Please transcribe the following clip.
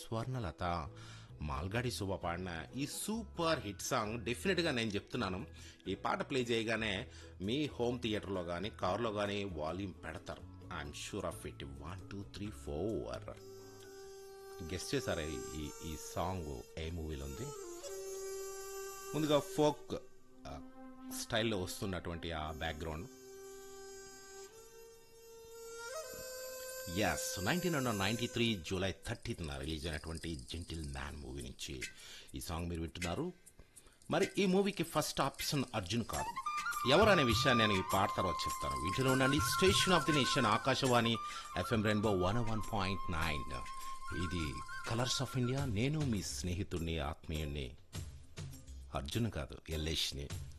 స్వర్ణలత మాల్గాడి శుభ పాడిన ఈ సూపర్ హిట్ సాంగ్ డెఫినెట్గా నేను చెప్తున్నాను ఈ పాట ప్లే చేయగానే మీ హోమ్ థియేటర్లో కానీ కార్లో కానీ వాల్యూమ్ పెడతారు I'm sure of it one two three four guest చేశారా ఈ- ఈ ఈ సాంగ్ ఏ మూవీలో ఉంది ముందుగా ఫోక్ స్టైల్లో వస్తున్నటువంటి ఆ బ్యాక్గ్రౌండ్ ఎస్ nineteen hundred ninety three July thirtieth release అయినటువంటి జెంటిల్ మ్యాన్ మూవీ నుంచి ఈ సాంగ్ మీరు వింటున్నారు మరి ఈ మూవీకి ఫస్ట్ ఆప్షన్ అర్జున్ కాదు ఎవరు అనే విషయాన్ని నేను ఈ పాట తర్వాత చెప్తాను వీటిలో ఉండండి station of the nation Akashvani FM rainbow one one point nine ఇది కలర్స్ ఆఫ్ ఇండియా నేను మీ స్నేహితుడిని ఆత్మీయుణ్ణి అర్జున్ కాదు ఎల్లేష్ని